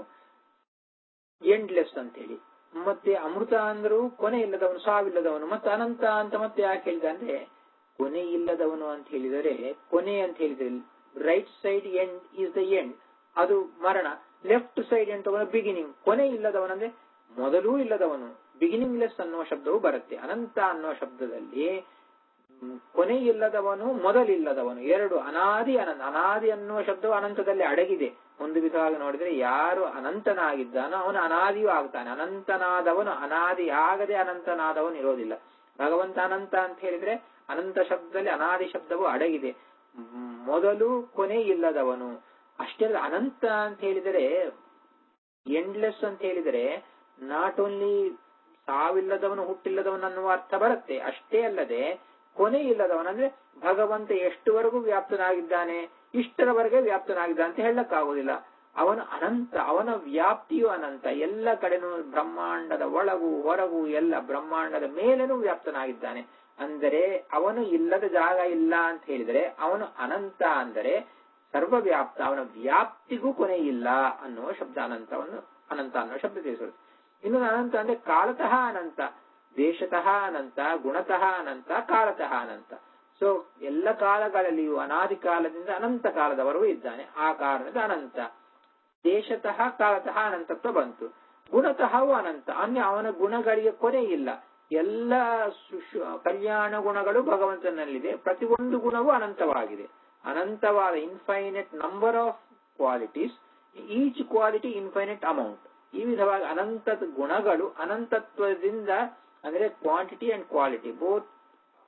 ಎಂಡ್ಲೆಸ್ ಅಂತೇಳಿ ಮತ್ತೆ ಅಮೃತ ಅಂದ್ರೂ ಕೊನೆ ಇಲ್ಲದವನು ಸಾವಿಲ್ಲದವನು ಮತ್ತೆ ಅನಂತ ಅಂತ ಮತ್ತೆ ಯಾಕೆ ಹೇಳಿದ ಅಂದ್ರೆ ಕೊನೆ ಇಲ್ಲದವನು ಅಂತ ಹೇಳಿದರೆ ಕೊನೆ ಅಂತ ಹೇಳಿದ್ರೆ right side end is the end ಅದು ಮರಣ ಲೆಫ್ಟ್ ಸೈಡ್ ಎಂಡ್ ತಗೊಂಡ ಬಿಗಿನಿಂಗ್ ಕೊನೆ ಇಲ್ಲದವನಂದ್ರೆ ಮೊದಲೂ ಇಲ್ಲದವನು ಬಿಗಿನಿಂಗ್ ಲೆಸ್ ಅನ್ನುವ ಶಬ್ದವು ಬರುತ್ತೆ ಅನಂತ ಅನ್ನುವ ಶಬ್ದದಲ್ಲಿ ಕೊನೆ ಇಲ್ಲದವನು ಮೊದಲಿಲ್ಲದವನು ಎರಡು ಅನಾದಿ ಅನಂತ ಅನಾದಿ ಅನ್ನುವ ಶಬ್ದವು ಅನಂತದಲ್ಲಿ ಅಡಗಿದೆ ಒಂದು ವಿಧವಾಗಿ ನೋಡಿದ್ರೆ ಯಾರು ಅನಂತನಾಗಿದ್ದಾನೋ ಅವನು ಅನಾದಿಯೂ ಆಗ್ತಾನೆ ಅನಂತನಾದವನು ಅನಾದಿ ಆಗದೆ ಅನಂತನಾದವನು ಇರೋದಿಲ್ಲ ಭಗವಂತ ಅನಂತ ಅಂತ ಹೇಳಿದ್ರೆ ಅನಂತ ಶಬ್ದದಲ್ಲಿ ಅನಾದಿ ಶಬ್ದವು ಅಡಗಿದೆ ಮೊದಲು ಕೊನೆ ಇಲ್ಲದವನು ಅಷ್ಟೇ ಅನಂತ ಅಂತ ಹೇಳಿದರೆ ಎಂಡ್ಲೆಸ್ ಅಂತ ಹೇಳಿದರೆ ನಾಟ್ ಓನ್ಲಿ ಸಾವಿಲ್ಲದವನು ಹುಟ್ಟಿಲ್ಲದವನು ಅನ್ನುವ ಅರ್ಥ ಬರುತ್ತೆ ಅಷ್ಟೇ ಅಲ್ಲದೆ ಕೊನೆ ಇಲ್ಲದವನು ಅಂದ್ರೆ ಭಗವಂತ ಎಷ್ಟುವರೆಗೂ ವ್ಯಾಪ್ತನಾಗಿದ್ದಾನೆ ಇಷ್ಟರವರೆಗೆ ವ್ಯಾಪ್ತನಾಗಿದ್ದಾನೆ ಅಂತ ಹೇಳಕ್ಕಾಗೋದಿಲ್ಲ ಅವನು ಅನಂತ ಅವನ ವ್ಯಾಪ್ತಿಯು ಅನಂತ ಎಲ್ಲ ಕಡೆನೂ ಬ್ರಹ್ಮಾಂಡದ ಒಳಗೂ ಹೊರಗೂ ಎಲ್ಲ ಬ್ರಹ್ಮಾಂಡದ ಮೇಲೇನೂ ವ್ಯಾಪ್ತನಾಗಿದ್ದಾನೆ ಅಂದರೆ ಅವನು ಇಲ್ಲದ ಜಾಗ ಇಲ್ಲ ಅಂತ ಹೇಳಿದರೆ ಅವನು ಅನಂತ ಅಂದರೆ ಸರ್ವವ್ಯಾಪ್ತ ಅವನ ವ್ಯಾಪ್ತಿಗೂ ಕೊನೆ ಇಲ್ಲ ಅನ್ನುವ ಶಬ್ದ ಅನಂತವನ್ನು ಅನಂತ ಅನ್ನುವ ಶಬ್ದ ತಿಳಿಸುತ್ತೆ ಇನ್ನು ಅನಂತ ಅಂದ್ರೆ ಕಾಲತಃ ಅನಂತ ದೇಶತಃ ಅನಂತ ಗುಣತಃ ಅನಂತ ಕಾಲತಃ ಅನಂತ ಸೊ ಎಲ್ಲ ಕಾಲಗಳಲ್ಲಿಯೂ ಅನಾದಿ ಕಾಲದಿಂದ ಅನಂತ ಕಾಲದವರೆಗೂ ಇದ್ದಾನೆ ಆ ಕಾರಣದ ಅನಂತ ದೇಶತಃ ಕಾಲತಃ ಅನಂತತ್ವ ಬಂತು ಗುಣತಃವೂ ಅನಂತ ಅನ್ಯ ಅವನ ಗುಣಗಳಿಗೆ ಕೊನೆ ಇಲ್ಲ ಎಲ್ಲ ಕಲ್ಯಾಣ ಗುಣಗಳು ಭಗವಂತನಲ್ಲಿದೆ ಪ್ರತಿಯೊಂದು ಗುಣವೂ ಅನಂತವಾಗಿದೆ ಅನಂತವಾದ infinite number of qualities each quality infinite amount ಈ ವಿಧವಾಗಿ ಅನಂತದ ಗುಣಗಳು ಅನಂತತ್ವದಿಂದ ಅಂದ್ರೆ ಕ್ವಾಂಟಿಟಿ ಅಂಡ್ ಕ್ವಾಲಿಟಿ ಬೋತ್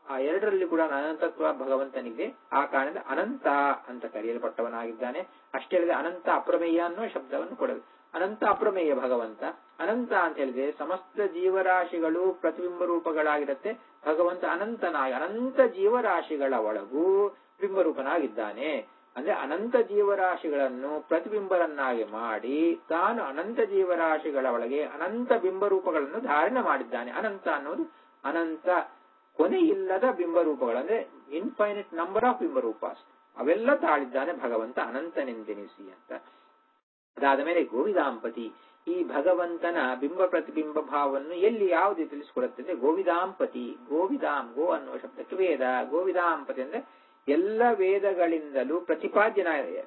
ಆ ಎರಡರಲ್ಲಿ ಕೂಡ ಅನಂತತ್ವ ಭಗವಂತನಿಗೆ ಆ ಕಾರಣದಿಂದ ಅನಂತ ಅಂತ ಕರೆಯಲ್ಪಟ್ಟವನಾಗಿದ್ದಾನೆ ಅಷ್ಟೇ ಅಲ್ಲದೆ ಅನಂತ ಅಪ್ರಮೇಯ ಅನ್ನೋ ಶಬ್ದವನ್ನು ಕೊಡದು ಅನಂತ ಅಪ್ರಮೇಯ ಭಗವಂತ ಅನಂತ ಅಂತ ಹೇಳಿದ್ರೆ ಸಮಸ್ತ ಜೀವರಾಶಿಗಳು ಪ್ರತಿಬಿಂಬ ರೂಪಗಳಾಗಿರುತ್ತೆ ಭಗವಂತ ಅನಂತನಾಗಿ ಅನಂತ ಜೀವರಾಶಿಗಳ ಒಳಗೂ ಬಿಂಬರೂಪನಾಗಿದ್ದಾನೆ ಅಂದ್ರೆ ಅನಂತ ಜೀವರಾಶಿಗಳನ್ನು ಪ್ರತಿಬಿಂಬರನ್ನಾಗಿ ಮಾಡಿ ತಾನು ಅನಂತ ಜೀವರಾಶಿಗಳ ಒಳಗೆ ಅನಂತ ಬಿಂಬರೂಪಗಳನ್ನು ಧಾರಣೆ ಮಾಡಿದ್ದಾನೆ ಅನಂತ ಅನ್ನೋದು ಅನಂತ ಕೊನೆಯಿಲ್ಲದ ಬಿಂಬರೂಪಗಳು ಅಂದ್ರೆ ಇನ್ಫೈನಿಟ್ ನಂಬರ್ ಆಫ್ ಬಿಂಬರೂಪಾಸ್ ಅವೆಲ್ಲ ತಾಳಿದ್ದಾನೆ ಭಗವಂತ ಅನಂತನೆಂದೆನಿಸಿ ಅಂತ ಅದಾದ ಮೇಲೆ ಗೋವಿದಾಂಪತಿ ಈ ಭಗವಂತನ ಬಿಂಬ ಪ್ರತಿಬಿಂಬ ಭಾವವನ್ನು ಎಲ್ಲಿ ಯಾವುದು ತಿಳಿಸಿಕೊಡುತ್ತದೆ ಗೋವಿದಾಂಪತಿ ಗೋವಿದಾಂ ಗೋ ಅನ್ನುವ ಶಬ್ದಕ್ಕೆ ವೇದ ಗೋವಿದಾಂಪತಿ ಅಂದ್ರೆ ಎಲ್ಲ ವೇದಗಳಿಂದಲೂ ಪ್ರತಿಪಾದ್ಯನ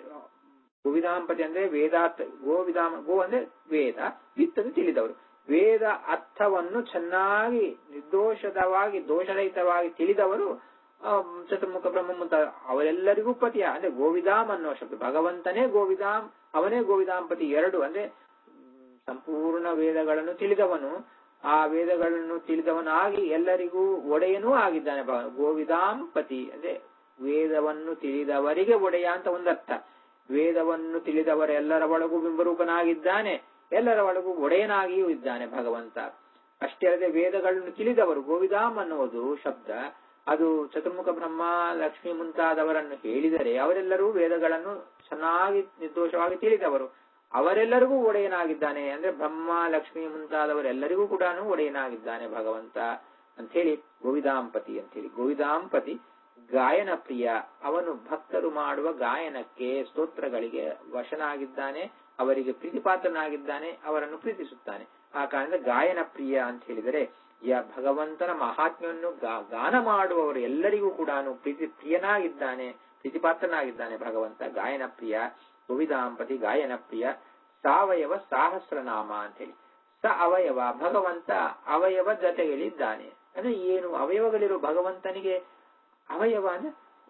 ಗೋವಿದಾಂಪತಿ ಅಂದ್ರೆ ವೇದಾತ್ ಗೋವಿದಾಮ ಗೋ ಅಂದ್ರೆ ವೇದ ವಿತ್ತನ್ನು ತಿಳಿದವರು ವೇದ ಅರ್ಥವನ್ನು ಚೆನ್ನಾಗಿ ನಿರ್ದೋಷದವಾಗಿ ದೋಷರಹಿತವಾಗಿ ತಿಳಿದವರು ಆ, ಚತುರ್ಮುಖ ಬ್ರಹ್ಮ ಮುಂತಾದ ಅವರೆಲ್ಲರಿಗೂ ಪತಿಯ ಅಂದ್ರೆ ಗೋವಿದಾಮ್ ಅನ್ನುವ ಶಬ್ದ ಭಗವಂತನೇ ಗೋವಿದಾಮ್ ಅವನೇ ಗೋವಿದಾಂಪತಿ ಎರಡು ಅಂದ್ರೆ ಮ್, ಸಂಪೂರ್ಣ ವೇದಗಳನ್ನು ತಿಳಿದವನು ಆ ವೇದಗಳನ್ನು ತಿಳಿದವನಾಗಿ ಎಲ್ಲರಿಗೂ ಒಡೆಯನೂ ಆಗಿದ್ದಾನೆ ಭಗ- ಗೋವಿದಾಂಪತಿ ಅಂದ್ರೆ ವೇದವನ್ನು ತಿಳಿದವರಿಗೆ ಒಡೆಯ ಅಂತ ಒಂದರ್ಥ ವೇದವನ್ನು ತಿಳಿದವರೆಲ್ಲರ ಒಳಗೂ ಬಿಂಬರೂಪನಾಗಿದ್ದಾನೆ ಎಲ್ಲರ ಒಳಗೂ ಒಡೆಯನಾಗಿಯೂ ಇದ್ದಾನೆ ಭಗವಂತ ಅಷ್ಟೇ ಅಲ್ಲದೆ ವೇದಗಳನ್ನು ತಿಳಿದವರು ಗೋವಿದಾಮ್ ಅನ್ನುವುದು ಶಬ್ದ ಅದು ಚತುರ್ಮುಖ ಬ್ರಹ್ಮ ಲಕ್ಷ್ಮಿ ಮುಂತಾದವರನ್ನು ಹೇಳಿದರೆ ಅವರೆಲ್ಲರೂ ವೇದಗಳನ್ನು ಚೆನ್ನಾಗಿ ನಿರ್ದೋಷವಾಗಿ ತಿಳಿದವರು ಅವರೆಲ್ಲರಿಗೂ ಒಡೆಯನಾಗಿದ್ದಾನೆ ಅಂದ್ರೆ ಬ್ರಹ್ಮ ಲಕ್ಷ್ಮಿ ಮುಂತಾದವರೆಲ್ಲರಿಗೂ ಕೂಡ ಒಡೆಯನಾಗಿದ್ದಾನೆ ಭಗವಂತ ಅಂತ ಹೇಳಿ ಗೋವಿದಾಂಪತಿ ಅಂತ ಹೇಳಿ ಗೋವಿದಾಂಪತಿ ಗಾಯನ ಪ್ರಿಯ ಅವನು ಭಕ್ತರು ಮಾಡುವ ಗಾಯನಕ್ಕೆ ಸ್ತೋತ್ರಗಳಿಗೆ ವಶನಾಗಿದ್ದಾನೆ ಅವರಿಗೆ ಪ್ರೀತಿಪಾತ್ರನಾಗಿದ್ದಾನೆ ಅವರನ್ನು ಪ್ರೀತಿಸುತ್ತಾನೆ ಆ ಕಾರಣದಿಂದ ಗಾಯನ ಪ್ರಿಯ ಅಂತ ಹೇಳಿದರೆ ಯ ಭಗವಂತನ ಮಹಾತ್ಮ್ಯವನ್ನು ಗಾ- ಗಾನ ಮಾಡುವವರು ಎಲ್ಲರಿಗೂ ಕೂಡ ಪ್ರೀತಿ ಪ್ರಿಯನಾಗಿದ್ದಾನೆ ಪ್ರೀತಿಪಾತ್ರನಾಗಿದ್ದಾನೆ ಭಗವಂತ ಗಾಯನ ಪ್ರಿಯ ಗೋವಿದಾಂಪತಿ ಗಾಯನ ಪ್ರಿಯ ಸಾವಯವ ಸಹಸ್ರನಾಮ ಅಂತ ಹೇಳಿ ಸ ಅವಯವ ಭಗವಂತ ಅವಯವ ಜೊತೆಯಲ್ಲಿದ್ದಾನೆ ಅಂದ್ರೆ ಏನು ಅವಯವಗಳಿರೋ ಭಗವಂತನಿಗೆ ಅವಯವ ಅಂದ್ರೆ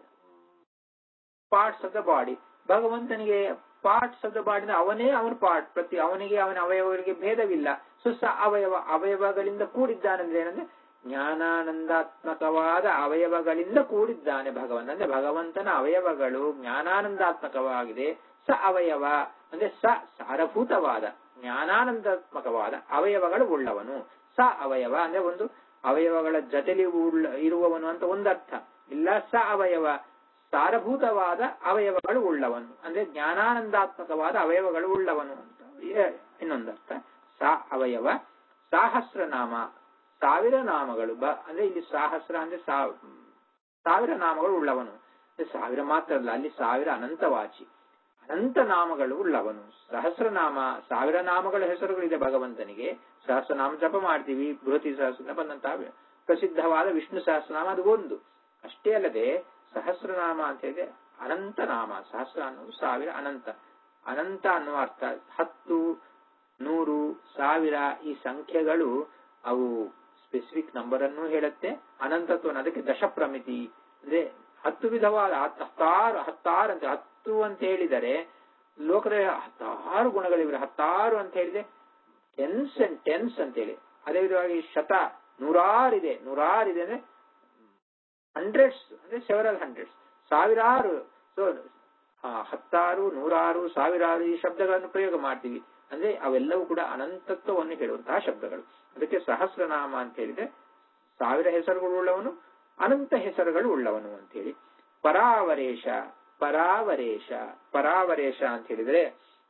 ಪಾರ್ಟ್ಸ್ ಆಫ್ ದ ಬಾಡಿ ಭಗವಂತನಿಗೆ ಪಾರ್ಟ್ಸ್ ಆಫ್ ದ ಬಾಡಿ ಅವನೇ ಅವನ ಪಾರ್ಟ್ ಪ್ರತಿ ಅವನಿಗೆ ಅವನ ಅವಯವಗಳಿಗೆ ಭೇದವಿಲ್ಲ ಸೊ ಸ ಅವಯವ ಅವಯವಗಳಿಂದ ಕೂಡಿದ್ದಾನಂದ್ರೆ ಏನಂದ್ರೆ ಜ್ಞಾನಾನಂದಾತ್ಮಕವಾದ ಅವಯವಗಳಿಂದ ಕೂಡಿದ್ದಾನೆ ಭಗವಂತ ಅಂದ್ರೆ ಭಗವಂತನ ಅವಯವಗಳು ಜ್ಞಾನಾನಂದಾತ್ಮಕವಾಗಿದೆ ಸ ಅವಯವ ಅಂದ್ರೆ ಸ ಸಾರಭೂತವಾದ ಜ್ಞಾನಾನಂದಾತ್ಮಕವಾದ ಅವಯವಗಳು ಉಳ್ಳವನು ಸ ಅವಯವ ಅಂದ್ರೆ ಒಂದು ಅವಯವಗಳ ಜೊತೆಲಿ ಉಳ್ಳ ಇರುವವನು ಅಂತ ಒಂದರ್ಥ ಇಲ್ಲ ಸ ಅವಯವ ಸಾರಭೂತವಾದ ಅವಯವಗಳು ಉಳ್ಳವನು ಅಂದ್ರೆ ಜ್ಞಾನಾನಂದಾತ್ಮಕವಾದ ಅವಯವಗಳು ಉಳ್ಳವನು ಅಂತ ಏ- ಇನ್ನೊಂದರ್ಥ ಸಾ ಅವಯವ ಸಾಹಸ್ರನಾಮ ಸಾವಿರ ನಾಮಗಳು ಬ ಅಂದ್ರೆ ಇಲ್ಲಿ ಸಾಹಸ್ರ ಅಂದ್ರೆ ಸಾವ್- ಸಾವಿರ ನಾಮಗಳು ಉಳ್ಳವನು ಅಂದ್ರೆ ಸಾವಿರ ಮಾತ್ರ ಅಲ್ಲ ಅಲ್ಲಿ ಸಾವಿರ ಅನಂತವಾಚಿ ಅನಂತ ನಾಮಗಳು ಉಳ್ಳವನು ಸಹಸ್ರನಾಮ ಸಾವಿರ ನಾಮಗಳ ಹೆಸರುಗಳಿದೆ ಭಗವಂತನಿಗೆ ಸಹಸ್ರನಾಮ ಜಪ ಮಾಡ್ತೀವಿ ಬೃಹತಿ ಸಹಸ್ರ ಬಂದಂತಹ ಪ್ರಸಿದ್ಧವಾದ ವಿಷ್ಣು ಸಹಸ್ರನಾಮ ಅದು ಒಂದು ಅಷ್ಟೇ ಅಲ್ಲದೆ ಸಹಸ್ರನಾಮ ಅಂತ ಹೇಳಿದ್ರೆ ಅನಂತ ನಾಮ ಸಹಸ್ರ ಅನ್ನೋದು ಸಾವಿರ ಅನಂತ ಅನಂತ ಅನ್ನುವ ಅರ್ಥ ಹತ್ತು ನೂರು ಸಾವಿರ ಈ ಸಂಖ್ಯೆಗಳು ಅವು ಸ್ಪೆಸಿಫಿಕ್ ನಂಬರ್ ಅನ್ನು ಹೇಳುತ್ತೆ ಅನಂತತ್ವ ಅದಕ್ಕೆ ದಶಪ್ರಮಿತಿ ಅಂದ್ರೆ ಹತ್ತು ವಿಧವಾದ ಹತ್- ಹತ್ತಾರು ಹತ್ತಾರು ಅಂತ ಹತ್ತು ಅಂತ ಹೇಳಿದರೆ ಲೋಕದಲ್ಲಿ ಹತ್ತಾರು ಗುಣಗಳಿವೆ ಹತ್ತಾರು ಅಂತ ಹೇಳಿದ್ರೆ ಟೆನ್ಸ್ ಅಂಡ್ ಟೆನ್ಸ್ ಅಂತ ಹೇಳಿ ಅದೇ ವಿಧವಾಗಿ ಶತ ನೂರಾರಿದೆ ನೂರಾರಿದೆ ಅಂದ್ರೆ ಹಂಡ್ರೆಡ್ಸ್ ಅಂದ್ರೆ ಸೆವರಲ್ ಹಂಡ್ರೆಡ್ಸ್ ಸಾವಿರಾರು ಸೊ ಹತ್ತಾರು ನೂರಾರು ಸಾವಿರಾರು ಈ ಶಬ್ದಗಳನ್ನು ಪ್ರಯೋಗ ಮಾಡ್ತೀವಿ ಅಂದ್ರೆ ಅವೆಲ್ಲವೂ ಕೂಡ ಅನಂತತ್ವವನ್ನು ಹೇಳುವಂತಹ ಶಬ್ದಗಳು ಅದಕ್ಕೆ ಸಹಸ್ರನಾಮ ಅಂತ ಹೇಳಿದ್ರೆ ಸಾವಿರ ಹೆಸರುಗಳು ಉಳ್ಳವನು ಅನಂತ ಹೆಸರುಗಳು ಉಳ್ಳವನು ಅಂತ ಹೇಳಿ ಪರಾವರೇಶ ಪರಾವರೇಶ ಪರಾವರೇಶ ಅಂತ ಹೇಳಿದ್ರೆ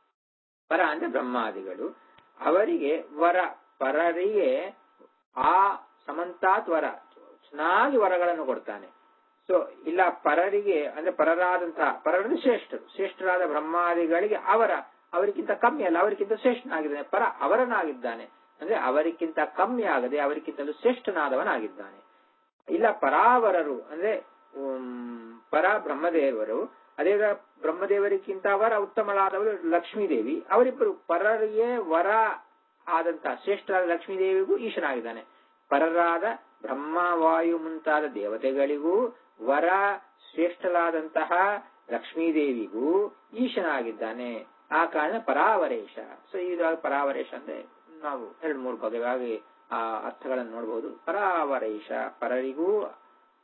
ಪರ ಅಂದ್ರೆ ಬ್ರಹ್ಮಾದಿಗಳು ಅವರಿಗೆ ವರ ಪರರಿಗೆ ಆ ಸಮಂತಾತ್ ವರ ಚೆನ್ನಾಗಿ ವರಗಳನ್ನು ಕೊಡ್ತಾನೆ ಸೊ ಇಲ್ಲ ಪರರಿಗೆ ಅಂದ್ರೆ ಪರರಾದಂತಹ ಪರರಲ್ಲಿ ಶ್ರೇಷ್ಠರು ಶ್ರೇಷ್ಠರಾದ ಬ್ರಹ್ಮಾದಿಗಳಿಗೆ ಅವರ ಅವರಿಗಿಂತ ಕಮ್ಮಿ ಅಲ್ಲ ಅವರಿಗಿಂತ ಶ್ರೇಷ್ಠನಾಗಿದ್ದಾನೆ ಪರ ಅವರನಾಗಿದ್ದಾನೆ ಅಂದ್ರೆ ಅವರಿಗಿಂತ ಕಮ್ಮಿ ಆಗದೆ ಅವರಿಗಿಂತಲೂ ಶ್ರೇಷ್ಠನಾದವನಾಗಿದ್ದಾನೆ ಇಲ್ಲ ಪರಾವರರು ಅಂದ್ರೆ ಉಮ್, ಪರ ಬ್ರಹ್ಮದೇವರು ಅದೇ ತರ ಬ್ರಹ್ಮದೇವರಿಗಿಂತ ಅವರ ಉತ್ತಮಳಾದವರು ಲಕ್ಷ್ಮೀದೇವಿ ಅವರಿಬ್ಬರು ಪರರಿಗೆ ವರ ಆದಂತಹ ಶ್ರೇಷ್ಠರಾದ ಲಕ್ಷ್ಮೀದೇವಿಗೂ ಈಶನಾಗಿದ್ದಾನೆ ಪರರಾದ ಬ್ರಹ್ಮ ವಾಯು ಮುಂತಾದ ದೇವತೆಗಳಿಗೂ ವರ ಶ್ರೇಷ್ಠರಾದಂತಹ ಲಕ್ಷ್ಮೀದೇವಿಗೂ ಈಶನಾಗಿದ್ದಾನೆ ಆ ಕಾರಣ ಪರಾವರೇಶ ಸೊ ಇದಾಗ ಪರಾವರೇಶ ಅಂದ್ರೆ ನಾವು ಎರಡು ಮೂರು ಬಗೆಯಾಗಿ ಆ ಅರ್ಥಗಳನ್ನು ನೋಡಬಹುದು ಪರಾವರೇಶ ಪರರಿಗೂ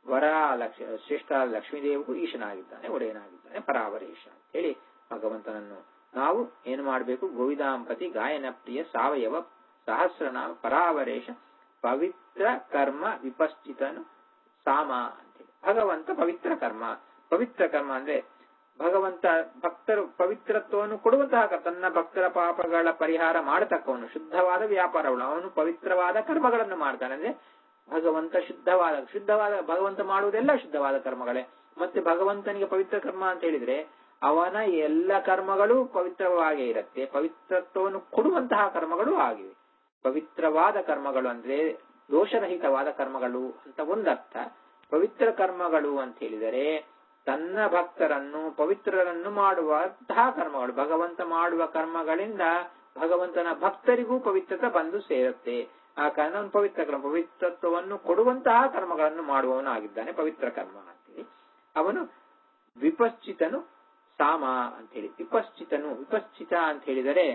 ವರ ಲಕ್ಷ ಶ್ರೇಷ್ಠ ಲಕ್ಷ್ಮೀದೇವಿಗೂ ಈಶನಾಗಿದ್ದಾನೆ ಒಡೆಯನಾಗಿದ್ದಾನೆ ಪರಾವರೇಶ ಅಂತ ಹೇಳಿ ಭಗವಂತನನ್ನು ನಾವು ಏನು ಮಾಡಬೇಕು ಗೋವಿದಾಂಪತಿ ಗಾಯನ ಪ್ರಿಯ ಸಾವಯವ ಸಹಸ್ರನಾಮ ಪರಾವರೇಶ ಪವಿತ್ರ ಕರ್ಮ ವಿಪಶ್ಚಿತನು ಸಾಮ ಅಂತೇಳಿ ಭಗವಂತ ಪವಿತ್ರ ಕರ್ಮ ಪವಿತ್ರ ಕರ್ಮ ಅಂದ್ರೆ ಭಗವಂತ ಭಕ್ತರು ಪವಿತ್ರತ್ವವನ್ನು ಕೊಡುವಂತಹ ಕ- ತನ್ನ ಭಕ್ತರ ಪಾಪಗಳ ಪರಿಹಾರ ಮಾಡತಕ್ಕವನು ಶುದ್ಧವಾದ ವ್ಯಾಪಾರಗಳು ಅವನು ಪವಿತ್ರವಾದ ಕರ್ಮಗಳನ್ನು ಮಾಡ್ತಾನೆ ಅಂದ್ರೆ ಭಗವಂತ ಶುದ್ಧವಾದ ಶುದ್ಧವಾದ ಭಗವಂತ ಮಾಡುವುದೆಲ್ಲ ಶುದ್ಧವಾದ ಕರ್ಮಗಳೇ ಮತ್ತೆ ಭಗವಂತನಿಗೆ ಪವಿತ್ರ ಕರ್ಮ ಅಂತ ಹೇಳಿದ್ರೆ ಅವನ ಎಲ್ಲ ಕರ್ಮಗಳು ಪವಿತ್ರವಾಗೇ ಇರುತ್ತೆ ಪವಿತ್ರತ್ವವನ್ನು ಕೊಡುವಂತಹ ಕರ್ಮಗಳು ಆಗಿವೆ ಪವಿತ್ರವಾದ ಕರ್ಮಗಳು ಅಂದ್ರೆ ದೋಷರಹಿತವಾದ ಕರ್ಮಗಳು ಅಂತ ಒಂದರ್ಥ ಪವಿತ್ರ ಕರ್ಮಗಳು ಅಂತ ಹೇಳಿದರೆ ತನ್ನ ಭಕ್ತರನ್ನು ಪವಿತ್ರರನ್ನು ಮಾಡುವಂತಹ ಕರ್ಮಗಳು ಭಗವಂತ ಮಾಡುವ ಕರ್ಮಗಳಿಂದ ಭಗವಂತನ ಭಕ್ತರಿಗೂ ಪವಿತ್ರತೆ ಬಂದು ಸೇರುತ್ತೆ ಆ ಕಾರಣ ಅವನು ಪವಿತ್ರ ಕರ್ಮ ಪವಿತ್ರತ್ವವನ್ನು ಕೊಡುವಂತಹ ಕರ್ಮಗಳನ್ನು ಮಾಡುವವನಾಗಿದ್ದಾನೆ ಪವಿತ್ರ ಕರ್ಮ ಅಂತೇಳಿ ಅವನು ವಿಪಶ್ಚಿತನು ಸಾಮ ಅಂತೇಳಿ ವಿಪಶ್ಚಿತನು ವಿಪಶ್ಚಿತ ಅಂತ ಹೇಳಿದರೆ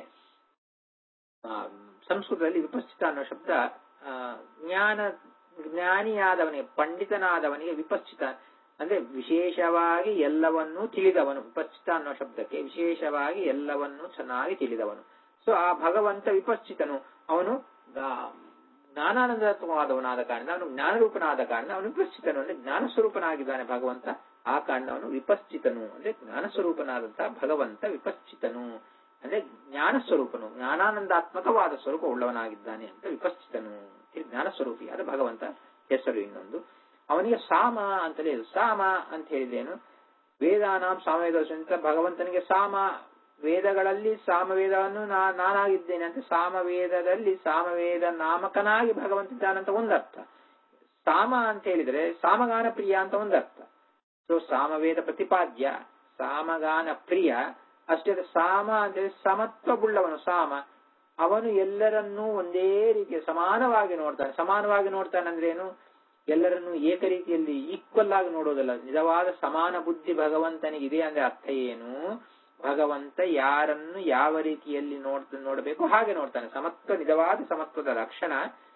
ಆ, ಸಂಸ್ಕೃತದಲ್ಲಿ ವಿಪಶ್ಚಿತ ಅನ್ನೋ ಶಬ್ದ ಆ, ಜ್ಞಾನ ಜ್ಞಾನಿಯಾದವನಿಗೆ ಪಂಡಿತನಾದವನಿಗೆ ವಿಪಶ್ಚಿತ ಅಂದ್ರೆ ವಿಶೇಷವಾಗಿ ಎಲ್ಲವನ್ನೂ ತಿಳಿದವನು ವಿಪಶ್ಚಿತ ಅನ್ನೋ ಶಬ್ದಕ್ಕೆ ವಿಶೇಷವಾಗಿ ಎಲ್ಲವನ್ನೂ ಚೆನ್ನಾಗಿ ತಿಳಿದವನು ಸೊ ಆ ಭಗವಂತ ವಿಪಶ್ಚಿತನು ಅವನು ಆ, ಜ್ಞಾನಾನಂದತ್ವವಾದವನಾದ ಕಾರಣ ಅವನು ಜ್ಞಾನರೂಪನಾದ ಕಾರಣ ಅವನು ವಿಪಶ್ಚಿತನು ಅಂದ್ರೆ ಜ್ಞಾನ ಸ್ವರೂಪನಾಗಿದ್ದಾನೆ ಭಗವಂತ ಆ ಕಾರಣ ಅವನು ವಿಪಶ್ಚಿತನು ಅಂದ್ರೆ ಜ್ಞಾನ ಸ್ವರೂಪನಾದಂತಹ ಭಗವಂತ ವಿಪಶ್ಚಿತನು ಅಂದ್ರೆ ಜ್ಞಾನ ಸ್ವರೂಪನು ಜ್ಞಾನಾನಂದಾತ್ಮಕವಾದ ಸ್ವರೂಪ ಉಳ್ಳವನಾಗಿದ್ದಾನೆ ಅಂತ ವಿಪಶ್ಚಿತನು ಇದು ಜ್ಞಾನ ಸ್ವರೂಪಿಯಾದ ಭಗವಂತ ಹೆಸರು ಇನ್ನೊಂದು ಅವನಿಗೆ ಸಾಮ ಅಂತಲೇ ಇದು. ಸಾಮ ಅಂತ ಹೇಳಿದೇನು ವೇದಾನಾಂ ಸಾಮವೇದ ಅಂತ ಭಗವಂತನಿಗೆ ಸಾಮ ವೇದಗಳಲ್ಲಿ ಸಾಮವೇದವನ್ನು ನಾ ನಾನಾಗಿದ್ದೇನೆ ಅಂತ ಸಾಮವೇದದಲ್ಲಿ ಸಾಮವೇದ ನಾಮಕನಾಗಿ ಭಗವಂತ ಇದ್ದಾನಂತ ಒಂದರ್ಥ ಸಾಮ ಅಂತ ಹೇಳಿದ್ರೆ ಸಾಮಗಾನ ಪ್ರಿಯ ಅಂತ ಒಂದರ್ಥ ಸೊ ಸಾಮವೇದ ಪ್ರತಿಪಾದ್ಯ ಸಾಮಗಾನ ಪ್ರಿಯ ಅಷ್ಟೇ ಅಲ್ಲ, ಸಾಮ ಅಂದ್ರೆ ಸಮತ್ವವುಳ್ಳವನು ಸಾಮ ಅವನು ಎಲ್ಲರನ್ನೂ ಒಂದೇ ರೀತಿಯ ಸಮಾನವಾಗಿ ನೋಡ್ತಾನೆ ಸಮಾನವಾಗಿ ನೋಡ್ತಾನೆ ಅಂದ್ರೇನು ಎಲ್ಲರನ್ನೂ ಏಕ ರೀತಿಯಲ್ಲಿ ಈಕ್ವಲ್ ಆಗಿ ನೋಡೋದಲ್ಲ ನಿಜವಾದ ಸಮಾನ ಬುದ್ಧಿ ಭಗವಂತನಿಗೆ ಇದೆ ಅಂದ್ರೆ ಅರ್ಥ ಏನು ಭಗವಂತ ಯಾರನ್ನು ಯಾವ ರೀತಿಯಲ್ಲಿ ನೋಡ್ ನೋಡಬೇಕು ಹಾಗೆ ನೋಡ್ತಾನೆ ಸಮತ್ವ ನಿಜವಾದ ಸಮತ್ವದ ಲಕ್ಷಣ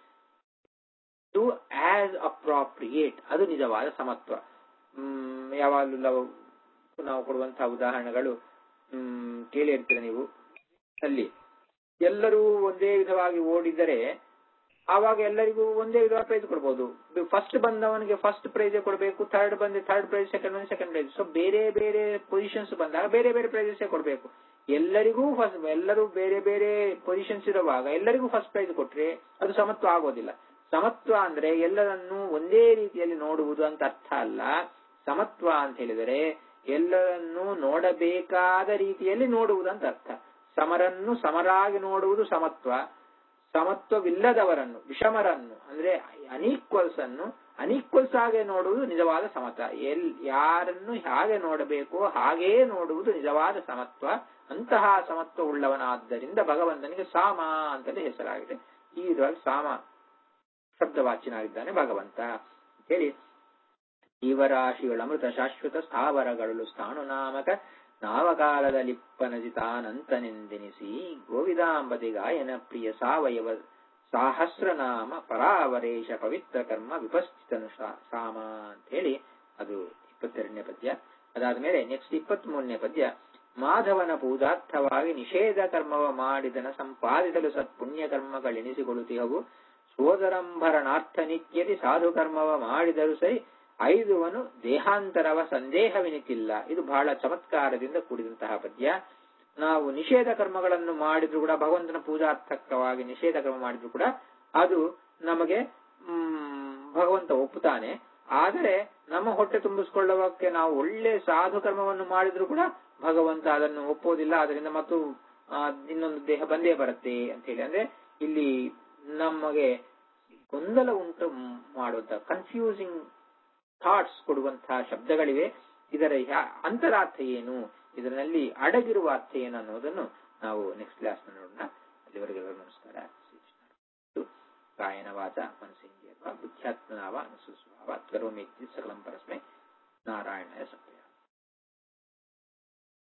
ಟು ಆಸ್ ಅಪ್ರಾಪ್ರಿಯೇಟ್ ಅದು ನಿಜವಾದ ಸಮತ್ವ ಹ್ಮ್ ಯಾವಾಗಲೂ ನಾವು ನಾವು ಕೊಡುವಂತಹ ಉದಾಹರಣೆಗಳು ಹ್ಮ್ ಕೇಳಿರ್ತೀರ ನೀವು ಅಲ್ಲಿ ಎಲ್ಲರೂ ಒಂದೇ ವಿಧವಾಗಿ ಓಡಿದರೆ ಆವಾಗ ಎಲ್ಲರಿಗೂ ಒಂದೇ ವಿಧವಾದ ಪ್ರೈಸ್ ಕೊಡ್ಬೋದು ಫಸ್ಟ್ ಬಂದವನಿಗೆ ಫಸ್ಟ್ ಪ್ರೈಸ್ ಕೊಡಬೇಕು ಥರ್ಡ್ ಬಂದ ಥರ್ಡ್ ಪ್ರೈಸ್ ಸೆಕೆಂಡ್ ಬಂದ ಸೆಕೆಂಡ್ ಪ್ರೈಸ್ ಸೊ ಬೇರೆ ಬೇರೆ ಪೊಸಿಷನ್ಸ್ ಬಂದಾಗ ಬೇರೆ ಬೇರೆ ಪ್ರೈಸಸ್ ಕೊಡಬೇಕು ಎಲ್ಲರಿಗೂ ಫಸ್ಟ್ ಎಲ್ಲರೂ ಬೇರೆ ಬೇರೆ ಪೊಸಿಷನ್ಸ್ ಇರುವಾಗ ಎಲ್ಲರಿಗೂ ಫಸ್ಟ್ ಪ್ರೈಸ್ ಕೊಟ್ರೆ ಅದು ಸಮತ್ವ ಆಗೋದಿಲ್ಲ ಸಮತ್ವ ಅಂದ್ರೆ ಎಲ್ಲರನ್ನೂ ಒಂದೇ ರೀತಿಯಲ್ಲಿ ನೋಡುವುದು ಅಂತ ಅರ್ಥ ಅಲ್ಲ ಸಮತ್ವ ಅಂತ ಹೇಳಿದರೆ ಎಲ್ಲರನ್ನೂ ನೋಡಬೇಕಾದ ರೀತಿಯಲ್ಲಿ ನೋಡುವುದು ಅಂತ ಅರ್ಥ ಸಮರನ್ನು ಸಮರಾಗಿ ನೋಡುವುದು ಸಮತ್ವ ಸಮತ್ವವಿಲ್ಲದವರನ್ನು ವಿಷಮರನ್ನು ಅಂದ್ರೆ ಅನೀಕ್ವಲ್ಸ್ ಅನ್ನು ಅನೀಕ್ವಲ್ಸ್ ಆಗಿ ನೋಡುವುದು ನಿಜವಾದ ಸಮತ್ವ ಎಲ್ ಯಾರನ್ನು ಹೇಗೆ ನೋಡಬೇಕೋ ಹಾಗೇ ನೋಡುವುದು ನಿಜವಾದ ಸಮತ್ವ ಅಂತಹ ಸಮತ್ವ ಉಳ್ಳವನಾದ್ದರಿಂದ ಭಗವಂತನಿಗೆ ಸಾಮ ಅಂತಲೇ ಹೆಸರಾಗಿದೆ ಈ ವಿಧವಾಗಿ ಸಾಮ ಶಬ್ದವಾಚ್ಯನಾಗಿದ್ದಾನೆ ಭಗವಂತ ಹೇಳಿ ಜೀವರಾಶಿಗಳ ಅಮೃತ ಶಾಶ್ವತ ಸ್ಥಾವರಗಳು ಸ್ಥಾಣುನಾಮಕ ನಾವಕಾಲದಲ್ಲಿಪ್ಪನಜಿತಾನಂತನೆಂದೆನಿಸಿ ಗೋವಿದಾಂಬತಿ ಗಾಯನ ಪ್ರಿಯ ಸಾವಯವ ಸಾಹಸ್ರನಾಮ ಪರಾವರೇಶ ಪವಿತ್ರ ಕರ್ಮ ವಿಪಸ್ಥಿತನು ಶಾ- ಸಾಮ ಅಂತ ಹೇಳಿ ಅದು ಇಪ್ಪತ್ತೆರಡನೇ ಪದ್ಯ ಅದಾದ್ಮೇಲೆ ನೆಕ್ಸ್ಟ್ ಇಪ್ಪತ್ತ್ ಮೂರನೇ ಪದ್ಯ ಮಾಧವನ ಪೂಜಾರ್ಥವಾಗಿ ನಿಷೇಧ ಕರ್ಮವ ಮಾಡಿದನ ಸಂಪಾದಿಸಲು ಸತ್ಪುಣ್ಯ ಕರ್ಮಗಳೆನಿಸಿಕೊಳ್ಳುತ್ತಿಹವು ಸೋದರಂಭರಣಾರ್ಥ ನಿತ್ಯದಿ ಸಾಧು ಕರ್ಮವ ಮಾಡಿದರು ಸರಿ ಐದುವನು ದೇಹಾಂತರವ ಸಂದೇಹವೆನಿತಿಲ್ಲ ಇದು ಬಹಳ ಚಮತ್ಕಾರದಿಂದ ಕೂಡಿದಂತಹ ಪದ್ಯ ನಾವು ನಿಷೇಧ ಕರ್ಮಗಳನ್ನು ಮಾಡಿದ್ರು ಕೂಡ ಭಗವಂತನ ಪೂಜಾರ್ಥಕವಾಗಿ ನಿಷೇಧ ಕರ್ಮ ಮಾಡಿದ್ರು ಕೂಡ ಅದು ನಮಗೆ ಹ್ಮ್ ಭಗವಂತ ಒಪ್ಪುತ್ತಾನೆ ಆದರೆ ನಮ್ಮ ಹೊಟ್ಟೆ ತುಂಬಿಸಿಕೊಳ್ಳುವಕ್ಕೆ ನಾವು ಒಳ್ಳೆ ಸಾಧು ಕರ್ಮವನ್ನು ಮಾಡಿದ್ರು ಕೂಡ ಭಗವಂತ ಅದನ್ನು ಒಪ್ಪೋದಿಲ್ಲ ಅದರಿಂದ ಮತ್ತು ಆ, ಇನ್ನೊಂದು ದೇಹ ಬಂದೇ ಬರುತ್ತೆ ಅಂತ ಹೇಳಿ ಅಂದ್ರೆ ಇಲ್ಲಿ ನಮಗೆ ಗೊಂದಲ ಉಂಟು ಮಾಡುವಂತ ಕನ್ಫ್ಯೂಸಿಂಗ್ ಥಾಟ್ಸ್ ಕೊಡುವಂತಹ ಶಬ್ದಗಳಿವೆ ಇದರ ಯಾ- ಅಂತರಾರ್ಥ ಏನು ಇದರಲ್ಲಿ ಅಡಗಿರುವ ಅರ್ಥ ಏನು ಅನ್ನೋದನ್ನು ನಾವು ನೆಕ್ಸ್ಟ್ ಕ್ಲಾಸ್ ನೋಡೋಣ ಅಲ್ಲಿವರೆಗೆ ಎಲ್ಲರಿಗೂ ನಮಸ್ಕಾರ ಶ್ರೀ ಕೃಷ್ಣ. ಕಾಯನ ವಾಚ ಮನಸ್ಸಿಂದ್ರಿಯ ಬುದ್ಧ್ಯಾತ್ಮನಾವ ಅನುಸುಸ್ವಾವ ಕರೋಮಿ ಸಕಲಂ ಪರಸ್ಮೈ ನಾರಾಯಣಯ ಸತ್ಯ